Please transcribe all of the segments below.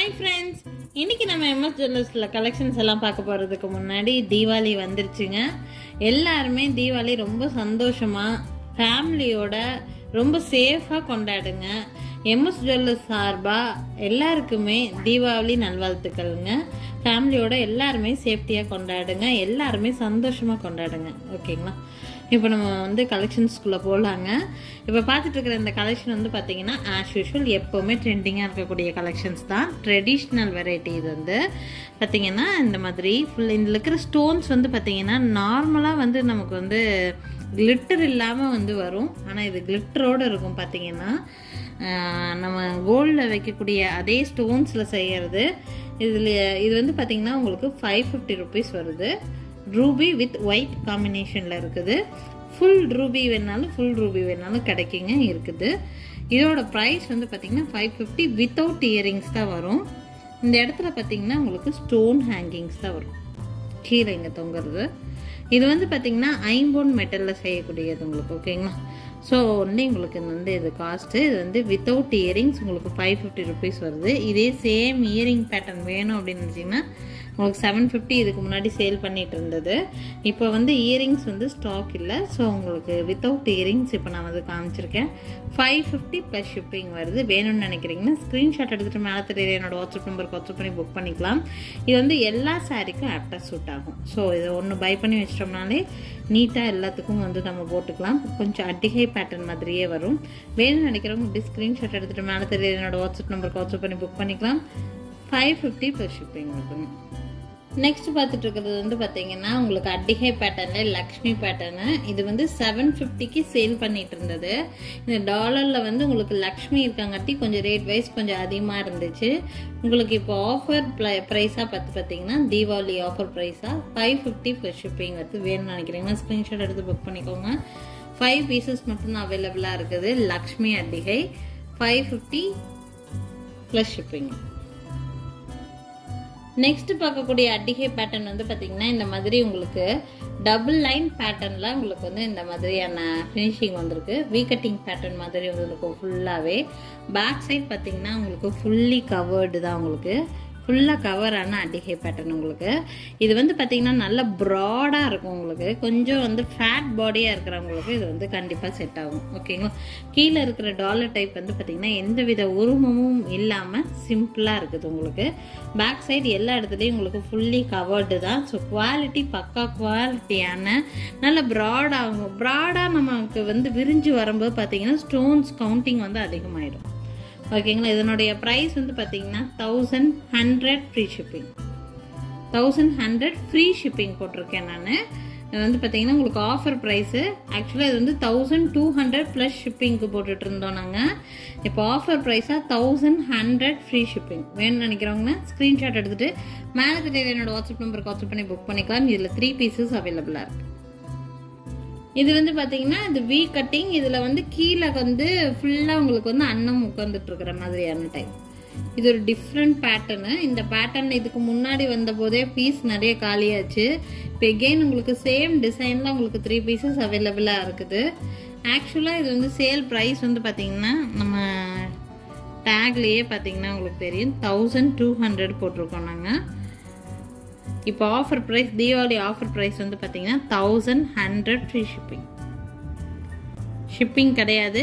hi friends இன்னைக்கு நம்ம MS ஜுவல்லர்ஸில் collections எல்லாம் பார்க்க போகிறதுக்கு முன்னாடி தீபாவளி வந்துருச்சுங்க எல்லாருமே தீபாவளி ரொம்ப சந்தோஷமாக ஃபேமிலியோட ரொம்ப சேஃபாக கொண்டாடுங்க எம்எஸ் ஜுவல்லர்ஸ் சார்பாக எல்லாருக்குமே தீபாவளி நல்வாழ்த்துக்கள்ங்க ஃபேமிலியோட எல்லாருமே சேஃப்டியாக கொண்டாடுங்க எல்லாருமே சந்தோஷமாக கொண்டாடுங்க ஓகேங்களா இப்போ நம்ம வந்து கலெக்ஷன்ஸ்குள்ளே போகலாங்க இப்போ பார்த்துட்டு இருக்கிற இந்த கலெக்ஷன் வந்து பார்த்தீங்கன்னா ஆஸ் யூஷுவல் எப்போவுமே ட்ரெண்டிங்காக இருக்கக்கூடிய கலெக்ஷன்ஸ் தான் ட்ரெடிஷ்னல் வெரைட்டி இது வந்து பார்த்தீங்கன்னா இந்த மாதிரி ஃபுல் இதில் இருக்கிற ஸ்டோன்ஸ் வந்து பார்த்தீங்கன்னா நார்மலாக வந்து நமக்கு வந்து கிளிட்டர் இல்லாமல் வந்து வரும் ஆனால் இது கிளிட்டரோடு இருக்கும் பார்த்தீங்கன்னா ஆஹ் நம்ம கோல்டில் வைக்கக்கூடிய அதே ஸ்டோன்ஸில் செய்கிறது இதில் இது வந்து பார்த்தீங்கன்னா உங்களுக்கு ஃபைவ் ஃபிஃப்டி ருபீஸ் வருது ரூபி வித் ஒயிட் காம்பினேஷனில் இருக்குது ஃபுல் ரூபி வேணாலும் ஃபுல் ரூபி வேணாலும் கிடைக்குங்க இருக்குது இதோட ப்ரைஸ் வந்து பார்த்தீங்கன்னா ஃபைவ் ஃபிஃப்டி வித்தவுட் இயரிங்ஸ் தான் வரும் இந்த இடத்துல பார்த்தீங்கன்னா உங்களுக்கு ஸ்டோன் ஹேங்கிங்ஸ் தான் வரும் கீழே இங்கே தொங்குறது இது வந்து பார்த்தீங்கன்னா ஐம்போன் மெட்டலில் செய்யக்கூடியது உங்களுக்கு ஓகேங்களா ஸோ ஒன்லி உங்களுக்கு இது வந்து இது காஸ்ட்டு இது வந்து வித்தவுட் இயரிங்ஸ் உங்களுக்கு ஃபைவ் ஃபிஃப்டி ருபீஸ் வருது இதே சேம் இயரிங் பேட்டர்ன் வேணும் அப்படின்னு நினச்சிங்கன்னா உங்களுக்கு செவன் ஃபிஃப்டி இதுக்கு முன்னாடி சேல் பண்ணிட்டு இருந்தது இப்போ வந்து இயரிங்ஸ் வந்து ஸ்டாக் இல்லை ஸோ உங்களுக்கு வித்தவுட் இயரிங்ஸ் இப்போ நான் வந்து காமிச்சிருக்கேன் ஃபைவ் ஃபிஃப்டி ப்ளஸ் ஷிப்பிங் வருது வேணும்னு நினைக்கிறீங்கன்னா ஸ்க்ரீன்ஷாட் எடுத்துகிட்டு மேலே தெரியல என்னோட வாட்ஸ்அப் நம்பருக்கு வாட்ஸ்அப் பண்ணி புக் பண்ணிக்கலாம் இது வந்து எல்லா சாரீக்கும் ஆப்டாக சூட் ஆகும் ஸோ இதை ஒன்று பை பண்ணி வச்சிட்டோம்னாலே நீட்டாக எல்லாத்துக்கும் வந்து நம்ம போட்டுக்கலாம் கொஞ்சம் அட்டிகை பேட்டர்ன் மாதிரியே வரும் வேணும்னு நினைக்கிறவங்க இப்படி ஸ்க்ரீன்ஷாட் எடுத்துகிட்டு மேலே தெரியல என்னோட வாட்ஸ்அப் நம்பருக்கு வாட்ஸ்அப் பண்ணி புக் பண்ணிக்கலாம் ஃபைவ் ஃபிஃப்டி ப்ளஸ் ஷிப்பிங் இருக்குங்க நெக்ஸ்ட் பார்த்துட்டு இருக்கிறது வந்து பார்த்தீங்கன்னா உங்களுக்கு அட்டிகை பேட்டர்னில் லக்ஷ்மி பேட்டர்னு இது வந்து செவன் ஃபிஃப்டிக்கு சேல் பண்ணிட்டு இருந்தது இந்த டாலரில் வந்து உங்களுக்கு லக்ஷ்மி இருக்காங்காட்டி கொஞ்சம் ரேட் வைஸ் கொஞ்சம் அதிகமாக இருந்துச்சு உங்களுக்கு இப்போ ஆஃபர் ப்ரைஸாக பார்த்து பார்த்தீங்கன்னா தீபாவளி ஆஃபர் ப்ரைஸாக ஃபைவ் ஃபிஃப்டி ப்ளஸ் ஷிப்பிங் வந்து வேணும்னு நினைக்கிறீங்கன்னா ஸ்க்ரீன்ஷாட் எடுத்து புக் பண்ணிக்கோங்க ஃபைவ் பீசஸ் மட்டும்தான் அவைலபிளாக இருக்குது லக்ஷ்மி அட்டிகை five fifty plus shipping next பார்க்கக்கூடிய அட்டிகை பேட்டர்ன் வந்து பார்த்தீங்கன்னா இந்த மாதிரி உங்களுக்கு டபுள் லைன் பேட்டர்னில் உங்களுக்கு வந்து இந்த மாதிரியான ஃபினிஷிங் வந்திருக்கு வீ கட்டிங் பேட்டர்ன் மாதிரி உங்களுக்கு ஃபுல்லாகவே பேக் சைட் பார்த்தீங்கன்னா உங்களுக்கு ஃபுல்லி கவர்டு தான் உங்களுக்கு ஃபுல்லாக கவரான அட்டிகை பேட்டர்ன் உங்களுக்கு இது வந்து பார்த்தீங்கன்னா நல்ல ப்ராடாக இருக்கும் உங்களுக்கு கொஞ்சம் வந்து ஃபேட் பாடியாக இருக்கிறவங்களுக்கு இது வந்து கண்டிப்பாக செட் ஆகும் ஓகேங்களா கீழே இருக்கிற டாலர் டைப் வந்து பார்த்தீங்கன்னா எந்த வித உருவமும் இல்லாமல் சிம்பிளாக இருக்குது உங்களுக்கு பேக் சைடு எல்லா இடத்துலையும் உங்களுக்கு ஃபுல்லி கவர்டு தான் ஸோ குவாலிட்டி பக்கா குவாலிட்டியான நல்ல ப்ராடாகும் ப்ராடாக நமக்கு வந்து விரிஞ்சு வரும்போது பார்த்தீங்கன்னா ஸ்டோன்ஸ் கவுண்டிங் வந்து அதிகமாயிடும் ஓகேங்களா இதனுடைய ப்ரைஸ் வந்து பார்த்தீங்கன்னா thousand hundred free shipping thousand hundred free shipping போட்டிருக்கேன் நான் இது வந்து பார்த்தீங்கன்னா உங்களுக்கு ஆஃபர் ப்ரைஸு ஆக்சுவலாக இது வந்து தௌசண்ட் டூ ஹண்ட்ரட் ப்ளஸ் ஷிப்பிங்க்கு போட்டுட்டு இருந்தோம் நாங்கள் இப்போ ஆஃபர் ப்ரைஸாக தௌசண்ட் ஹண்ட்ரட் ஃப்ரீ ஷிப்பிங் வேணும்னு நினைக்கிறவங்க ஸ்க்ரீன்ஷாட் எடுத்துகிட்டு மேலே தெரியல என்னோட வாட்ஸ்அப் நம்பருக்கு வாட்ஸ்அப் பண்ணி புக் பண்ணிக்கலாம் இதில் த்ரீ பீசஸ் அவைலபிளாக இருக்குது இது வந்து பாத்தீங்கன்னா இது வீ கட்டிங் இதுல வந்து கீழே வந்து ஃபுல்லா உங்களுக்கு வந்து அன்னம் உட்காந்துட்டு இருக்கிற மாதிரியான டைப் இது ஒரு டிஃப்ரெண்ட் பேட்டர்னு இந்த பேட்டர்ன் இதுக்கு முன்னாடி வந்த போதே பீஸ் நிறைய காலியாச்சு இப்போ எகெயின் உங்களுக்கு சேம் டிசைன்ல உங்களுக்கு த்ரீ பீசஸ் அவைலபிளா இருக்குது ஆக்சுவலா இது வந்து சேல் ப்ரைஸ் வந்து பாத்தீங்கன்னா நம்ம டேக்லயே பாத்தீங்கன்னா உங்களுக்கு தெரியும் தௌசண்ட் டூ ஹண்ட்ரட் போட்டிருக்கோம் நாங்கள் இப்போ offer price Deepavali offer price வந்து பார்த்தீங்கன்னா thousand hundred free shipping shipping கிடையாது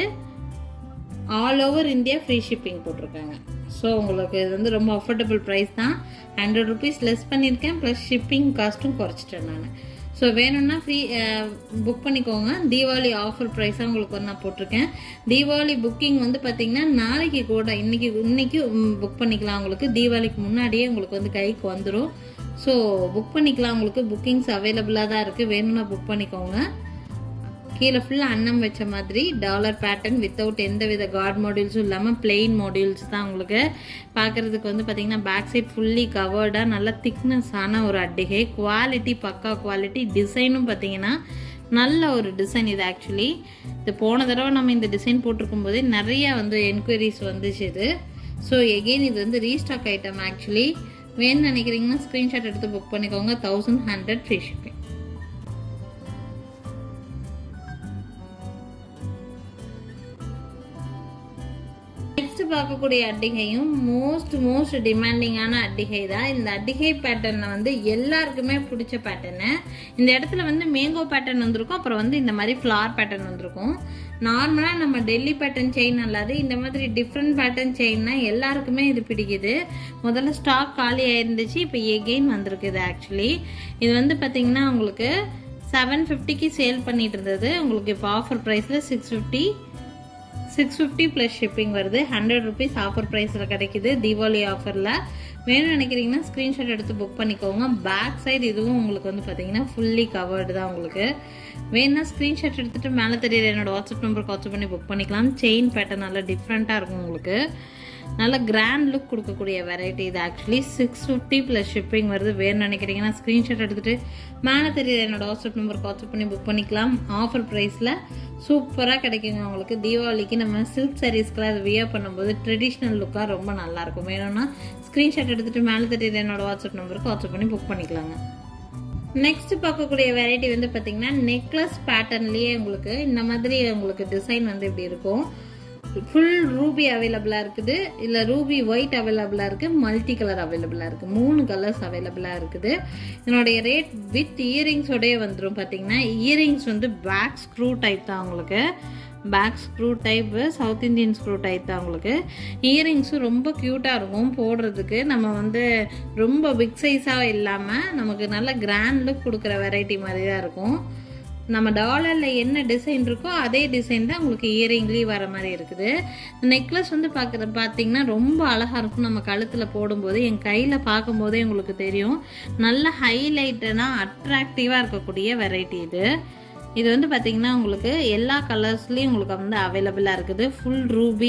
all over India free shipping போட்டிருக்காங்க ஸோ உங்களுக்கு இது வந்து ரொம்ப அஃபோர்டபுள் ப்ரைஸ் தான் ஹண்ட்ரட் ருபீஸ் லெஸ் பண்ணியிருக்கேன் ப்ளஸ் ஷிப்பிங் காஸ்ட்டும் குறைச்சிட்டேன் நான் ஸோ வேணும்னா ஃப்ரீ புக் பண்ணிக்கோங்க தீபாவளி ஆஃபர் ப்ரைஸாக உங்களுக்கு வந்து நான் போட்டிருக்கேன் தீபாவளி புக்கிங் வந்து பார்த்தீங்கன்னா நாளைக்கு கூட இன்னைக்கு இன்னைக்கு புக் பண்ணிக்கலாம் உங்களுக்கு தீபாவளிக்கு முன்னாடியே உங்களுக்கு வந்து கைக்கு வந்துடும் ஸோ புக் பண்ணிக்கலாம் உங்களுக்கு புக்கிங்ஸ் அவைலபிளாக தான் இருக்குது வேணும்னா புக் பண்ணிக்கோங்க கீழே ஃபுல்லாக அன்னம் வச்ச மாதிரி டாலர் பேட்டர்ன் வித்தவுட் எந்த வித காட் மாடியூல்ஸும் இல்லாமல் பிளெயின் மாடியூல்ஸ் தான் உங்களுக்கு பார்க்குறதுக்கு வந்து பார்த்தீங்கன்னா பேக் சைட் ஃபுல்லி கவர்டாக நல்ல திக்னஸ் ஆன ஒரு அட்டிகை குவாலிட்டி பக்கா குவாலிட்டி டிசைனும் பார்த்தீங்கன்னா நல்ல ஒரு டிசைன் இது ஆக்சுவலி இது போன தடவை நம்ம இந்த டிசைன் போட்டிருக்கும் போதே நிறைய வந்து என்கொயரிஸ் வந்துச்சு இது ஸோ எகெயின் இது வந்து ரீஸ்டாக் ஐட்டம் ஆக்சுவலி வேணும்னு நினைக்கிறீங்கன்னா ஸ்க்ரீன்ஷாட் எடுத்து புக் பண்ணிக்கோங்க thousand hundred free shipping next பார்க்கக்கூடிய அட்டிகையும் மோஸ்ட் மோஸ்ட் டிமாண்டிங்கான அட்டிகை தான் இந்த அட்டிகை பேட்டர்னில் வந்து எல்லாருக்குமே பிடிச்ச பேட்டர்னு இந்த இடத்துல வந்து மேங்கோ பேட்டர்ன் வந்திருக்கும் அப்புறம் வந்து இந்த மாதிரி ஃப்ளார் பேட்டர்ன் வந்திருக்கும் நார்மலாக நம்ம டெல்லி பேட்டர்ன் செயின் அல்லாது இந்த மாதிரி டிஃப்ரெண்ட் பேட்டர்ன் செயின்னா எல்லாருக்குமே இது பிடிக்குது முதல்ல ஸ்டாக் காலி ஆயிருந்துச்சு இப்போ எகெயின் வந்திருக்கு இது ஆக்சுவலி இது வந்து பார்த்தீங்கன்னா உங்களுக்கு செவன் ஃபிஃப்டிக்கு சேல் பண்ணிட்டு இருந்தது உங்களுக்கு இப்போ ஆஃபர் ப்ரைஸில் six fifty six fifty plus shipping வருது ஹண்ட்ரட் ருபீஸ் ஆஃபர் ப்ரைஸில் கிடைக்குது தீபாவளி ஆஃபரில் வேணும்னு நினைக்கிறீங்கன்னா ஸ்க்ரீன்ஷாட் எடுத்து புக் பண்ணிக்கோங்க பேக் சைடு இதுவும் உங்களுக்கு வந்து பார்த்தீங்கன்னா ஃபுல்லி கவர்டு தான் உங்களுக்கு வேணும்னா ஸ்க்ரீன்ஷாட் எடுத்துகிட்டு மேலே தெரியுற என்னோட வாட்ஸ்அப் நம்பருக்கு வாட்ஸ்அப் பண்ணி புக் பண்ணிக்கலாம் செயின் பேட்டர்ன் நல்லா டிஃப்ரெண்ட்டாக இருக்கும் உங்களுக்கு நல்ல கிராண்ட் லுக் கொடுக்கக்கூடிய வெரைட்டி இது actually six fifty plus shipping வருது வேணும்னு நினைக்கிறீங்கன்னா ஸ்க்ரீன்ஷாட் எடுத்துகிட்டு மேலே தெரியுற என்னோட வாட்ஸ்அப் நம்பருக்கு வாட்ஸ்அப் பண்ணி புக் பண்ணிக்கலாம் ஆஃபர் ப்ரைஸில் சூப்பராக கிடைக்குங்க உங்களுக்கு தீபாவளிக்கு நம்ம சில்க் சாரீஸ்க்குலாம் அது வியர் பண்ணும்போது ட்ரெடிஷ்னல் லுக்காக ரொம்ப நல்லாயிருக்கும் வேணும்னா ஸ்க்ரீன்ஷாட் எடுத்துகிட்டு மேலே தெரியுற என்னோட வாட்ஸ்அப் நம்பருக்கு வாட்ஸ்அப் பண்ணி புக் பண்ணிக்கலாங்க நெக்ஸ்ட் பார்க்கக்கூடிய வெரைட்டி வந்து பார்த்தீங்கன்னா நெக்லஸ் பேட்டர்ன்லேயே உங்களுக்கு இந்த மாதிரி உங்களுக்கு டிசைன் வந்து இப்படி இருக்கும் ஃபுல் ரூபி அவைலபிளாக இருக்குது இல்லை ரூபி ஒயிட் அவைலபிளாக இருக்குது மல்டி கலர் அவைலபிளாக இருக்குது மூணு கலர்ஸ் அவைலபிளாக இருக்குது இதனுடைய ரேட் வித் இயரிங்ஸோடய வந்துடும் பார்த்தீங்கன்னா இயரிங்ஸ் வந்து பேக் ஸ்க்ரூ டைப் தான் உங்களுக்கு back screw type south Indian screw type தான் உங்களுக்கு இயரிங்ஸும் ரொம்ப க்யூட்டாக இருக்கும் போடுறதுக்கு நம்ம வந்து ரொம்ப பிக் சைஸாக இல்லாமல் நமக்கு நல்ல கிராண்ட் லுக் கொடுக்குற வெரைட்டி மாதிரி தான் இருக்கும் நம்ம டாலரில் என்ன டிசைன் இருக்கோ அதே டிசைன் தான் உங்களுக்கு இயரிங்லேயும் வர மாதிரி இருக்குது நெக்லஸ் வந்து பார்க்குற பார்த்தீங்கன்னா ரொம்ப அழகாக இருக்கும் நம்ம கழுத்தில் போடும்போது என் கையில் பார்க்கும்போதே உங்களுக்கு தெரியும் நல்ல ஹைலைட்டனாக அட்ராக்டிவாக இருக்கக்கூடிய வெரைட்டி இது இது வந்து பார்த்தீங்கன்னா உங்களுக்கு எல்லா கலர்ஸ்லேயும் உங்களுக்கு வந்து அவைலபிளாக இருக்குது full ruby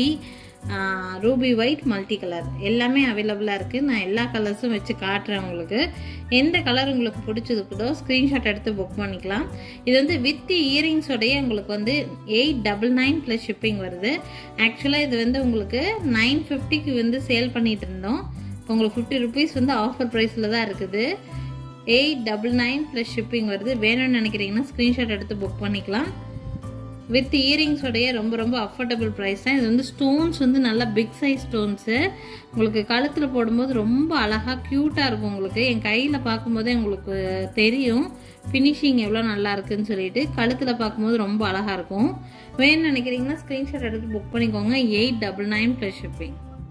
ruby white multi colour எல்லாமே அவைலபிளாக இருக்குது நான் எல்லா கலர்ஸும் வச்சு காட்டுறேன் உங்களுக்கு எந்த கலர் உங்களுக்கு பிடிச்சதுக்குதோ ஸ்க்ரீன்ஷாட் எடுத்து புக் பண்ணிக்கலாம் இது வந்து வித் இயரிங்ஸோடைய உங்களுக்கு வந்து eight double nine plus shipping வருது ஆக்சுவலாக இது வந்து உங்களுக்கு நைன் ஃபிஃப்டிக்கு வந்து சேல் பண்ணிட்டு இருந்தோம் உங்களுக்கு ஃபிஃப்டி ருபீஸ் வந்து ஆஃபர் ப்ரைஸில் தான் இருக்குது eight double nine plus shipping வருது வேணும்னு நினைக்கிறீங்கன்னா ஸ்க்ரீன்ஷாட் எடுத்து புக் பண்ணிக்கலாம் வித் இயரிங்ஸோடைய ரொம்ப ரொம்ப அஃபோர்டபுள் ப்ரைஸ் தான் இது வந்து ஸ்டோன்ஸ் வந்து நல்லா பிக் சைஸ் ஸ்டோன்ஸு உங்களுக்கு கழுத்தில் போடும்போது ரொம்ப அழகாக க்யூட்டாக இருக்கும் உங்களுக்கு என் கையில் பார்க்கும்போதே உங்களுக்கு தெரியும் ஃபினிஷிங் எவ்வளோ நல்லா இருக்குன்னு சொல்லிட்டு கழுத்தில் பார்க்கும்போது ரொம்ப அழகாக இருக்கும் வேணும்னு நினைக்கிறீங்கன்னா ஸ்க்ரீன்ஷாட் எடுத்து புக் பண்ணிக்கோங்க eight double nine plus shipping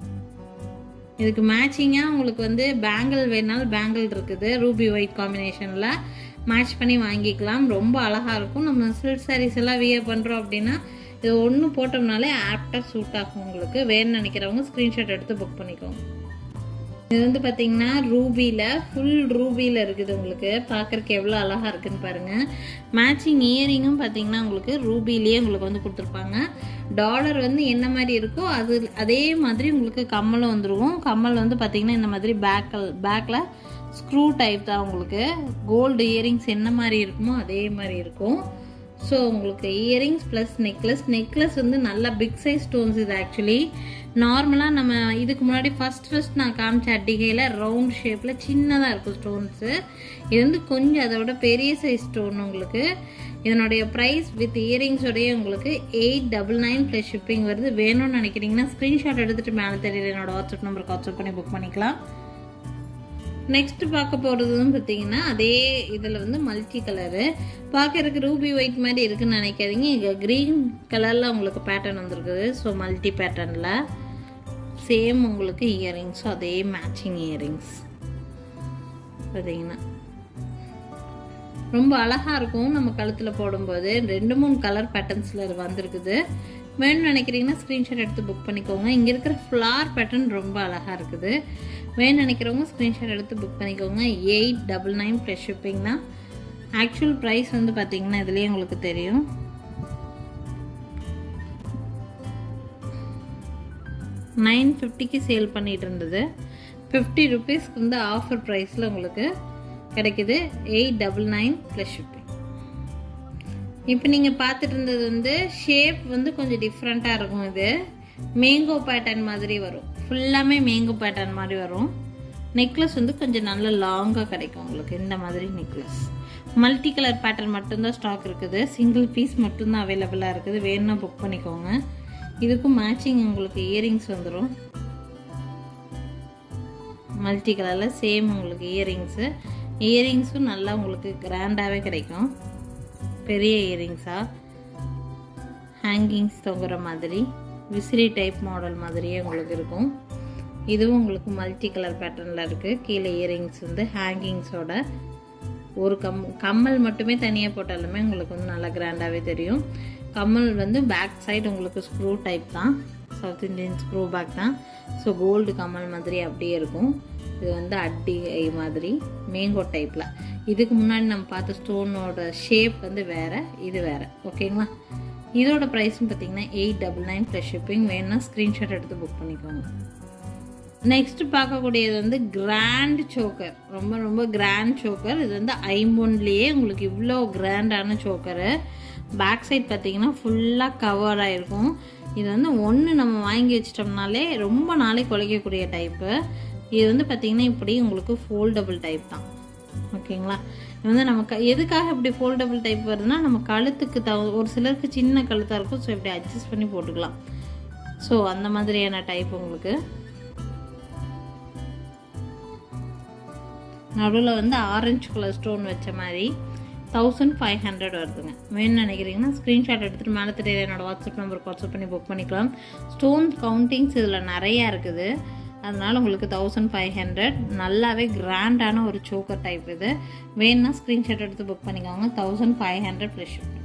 இதுக்கு மேட்சிங்காக உங்களுக்கு வந்து பேங்கிள் வேணாலும் பேங்கிள் இருக்குது ரூபி ஒயிட் காம்பினேஷனில் மேட்ச் பண்ணி வாங்கிக்கலாம் ரொம்ப அழகாக இருக்கும் நம்ம சில்க் சாரீஸ் எல்லாம் வியர் பண்ணுறோம் அப்படின்னா இது ஒன்று போட்டோம்னாலே ஆப்டாக சூட் ஆகும் உங்களுக்கு வேணும்னு நினைக்கிறவங்க ஸ்க்ரீன்ஷாட் எடுத்து புக் பண்ணிக்கோங்க இது வந்து பார்த்தீங்கன்னா ரூபியில் ஃபுல் ரூபியில் இருக்குது உங்களுக்கு பார்க்குறக்கு எவ்வளோ அழகாக இருக்குன்னு பாருங்கள் மேட்சிங் இயரிங்கும் பார்த்தீங்கன்னா உங்களுக்கு ரூபிலேயே உங்களுக்கு வந்து கொடுத்துருப்பாங்க டாலர் வந்து என்ன மாதிரி இருக்கோ அது அதே மாதிரி உங்களுக்கு கம்மலும் வந்துருக்கும் கம்மல் வந்து பார்த்தீங்கன்னா இந்த மாதிரி பேக்கல் பேக்கில் ஸ்க்ரூ டைப் தான் உங்களுக்கு கோல்டு இயரிங்ஸ் என்ன மாதிரி இருக்குமோ அதே மாதிரி இருக்கும் ஸோ உங்களுக்கு இயரிங்ஸ் ப்ளஸ் நெக்லஸ் நெக்லஸ் வந்து நல்லா பிக் சைஸ் ஸ்டோன்ஸ் இது ஆக்சுவலி நார்மலாக நம்ம இதுக்கு முன்னாடி ஃபஸ்ட் ஃபஸ்ட் நான் காமிச்ச அட்டிகையில் ரவுண்ட் ஷேப்பில் சின்னதாக இருக்கும் ஸ்டோன்ஸு இது வந்து கொஞ்சம் அதை விட பெரிய சைஸ் ஸ்டோன் உங்களுக்கு இதனுடைய ப்ரைஸ் வித் இயரிங்ஸோடய உங்களுக்கு eight double nine plus shipping வருது வேணும்னு நினைக்கிறீங்கன்னா ஸ்க்ரீன்ஷாட் எடுத்துகிட்டு மேலே தெரியல என்னோட வாட்ஸ்அப் நம்பருக்கு வாட்ஸ்அப் பண்ணி புக் பண்ணிக்கலாம் நெக்ஸ்ட் பார்க்க போகிறதுன்னு பார்த்தீங்கன்னா அதே இதில் வந்து மல்டி கலரு பார்க்கறதுக்கு ரூபி ஒயிட் மாதிரி இருக்குன்னு நினைக்காதீங்க இங்கே க்ரீன் கலரில் உங்களுக்கு பேட்டர்ன் வந்திருக்குது ஸோ மல்டி பேட்டர்னில் சேம் உங்களுக்கு இயரிங்ஸும் அதே மேட்சிங் இயரிங்ஸ் பார்த்தீங்கன்னா ரொம்ப அழகாக இருக்கும் நம்ம கழுத்தில் போடும்போது ரெண்டு மூணு கலர் பேட்டர்ன்ஸில் வந்திருக்குது வேணும்னு நினைக்கிறீங்கன்னா ஸ்க்ரீன்ஷாட் எடுத்து புக் பண்ணிக்கோங்க இங்கே இருக்கிற ஃப்ளார் பேட்டர்ன் ரொம்ப அழகாக இருக்குது வேணும்னு நினைக்கிறவங்க ஸ்க்ரீன்ஷாட் எடுத்து புக் பண்ணிக்கோங்க eight double nine plus shipping தான் ஆக்சுவல் ப்ரைஸ் வந்து பார்த்தீங்கன்னா இதுலேயே உங்களுக்கு தெரியும் நைன் ஃபிஃப்டிக்கு சேல் பண்ணிட்டு இருந்தது ஃபிஃப்டி ருபீஸ்க்கு வந்து ஆஃபர் ப்ரைஸில் உங்களுக்கு கிடைக்குது eight double nine plus shipping இப்போ நீங்கள் பார்த்துட்டு இருந்தது வந்து ஷேப் வந்து கொஞ்சம் டிஃப்ரெண்ட்டாக இருக்கும் இது மேங்கோ பேட்டர்ன் மாதிரி வரும் ஃபுல்லாமே மேங்கோ பேட்டர்ன் மாதிரி வரும் நெக்லஸ் வந்து கொஞ்சம் நல்ல லாங்காக கிடைக்கும் உங்களுக்கு இந்த மாதிரி நெக்லஸ் மல்டி கலர் பேட்டர்ன் மட்டும்தான் ஸ்டாக் இருக்குது சிங்கிள் பீஸ் மட்டும்தான் அவைலபிளாக இருக்குது வேணும்னா புக் பண்ணிக்கோங்க இதுக்கும் மேட்சிங் உங்களுக்கு இயரிங்ஸ் வந்துடும் மல்டி கலரில் சேம் உங்களுக்கு இயரிங்ஸு இயரிங்ஸும் நல்லா உங்களுக்கு கிராண்டாகவே கிடைக்கும் பெரிய இயரிங்ஸாக ஹேங்கிங்ஸ் தொங்குற மாதிரி விசிறி டைப் மாடல் மாதிரியே உங்களுக்கு இருக்கும் இதுவும் உங்களுக்கு மல்டி கலர் பேட்டர்னில் இருக்குது கீழே இயரிங்ஸ் வந்து ஹேங்கிங்ஸோட ஒரு கம் கம்மல் மட்டுமே தனியாக போட்டாலுமே உங்களுக்கு வந்து நல்லா கிராண்டாகவே தெரியும் கம்மல் வந்து பேக் சைடு உங்களுக்கு ஸ்க்ரூ டைப் தான் சவுத் இந்தியன் ஸ்க்ரூ பேக் தான் ஸோ கோல்டு கம்மல் மாதிரி அப்படியே இருக்கும் இது வந்து அட்டி மாதிரி மேங்கோ டைப்பில் இதுக்கு முன்னாடி நம்ம பார்த்த ஸ்டோனோட ஷேப் வந்து வேறு இது வேறு ஓகேங்களா இதோட ப்ரைஸ்னு பார்த்தீங்கன்னா eight double nine plus shipping வேணும்னா ஸ்க்ரீன்ஷாட் எடுத்து புக் பண்ணிக்கோங்க நெக்ஸ்ட் பார்க்கக்கூடியது வந்து கிராண்ட் சோக்கர் ரொம்ப ரொம்ப கிராண்ட் சோக்கர் இது வந்து ஐம்பொன்லேயே உங்களுக்கு இவ்வளோ கிராண்டான சோக்கரு பேக் சைட் பார்த்தீங்கன்னா ஃபுல்லாக கவர் ஆகிருக்கும் இது வந்து ஒன்று நம்ம வாங்கி வச்சிட்டோம்னாலே ரொம்ப நாளைக்கு குலைக்கக்கூடிய டைப்பு இது வந்து பார்த்திங்கன்னா இப்படி உங்களுக்கு ஃபோல்டபுள் டைப் தான் ஓகேங்களா இது வந்து நமக்கு எதுக்காக இப்படி ஃபோல்டபுள் டைப் வருதுன்னா நம்ம கழுத்துக்கு த ஒரு சிலருக்கு சின்ன கழுத்தாக இருக்கும் ஸோ இப்படி அட்ஜஸ்ட் பண்ணி போட்டுக்கலாம் ஸோ அந்த மாதிரியான டைப் உங்களுக்கு நடுவில் வந்து ஆரஞ்சு கலர் ஸ்டோன் வச்ச மாதிரி தௌசண்ட் ஃபைவ் ஹண்ட்ரட் வருதுங்க வேணும்னு நினைக்கிறீங்கன்னா ஸ்க்ரீன்ஷாட் எடுத்துகிட்டு மேலே தெரியுது என்னோட வாட்ஸ்அப் நம்பருக்கு வாட்ஸ்அப் பண்ணி புக் பண்ணிக்கலாம் ஸ்டோன் கவுண்டிங்ஸ் இதில் நிறையா இருக்குது அதனால் உங்களுக்கு தௌசண்ட் ஃபைவ் ஹண்ட்ரட் நல்லாவே கிராண்டான ஒரு சோக்கர் டைப் இது வேணும்னா ஸ்க்ரீன்ஷாட் எடுத்து புக் பண்ணிக்கோங்க தௌசண்ட் ஃபைவ் ஹண்ட்ரட் ப்ளஸ்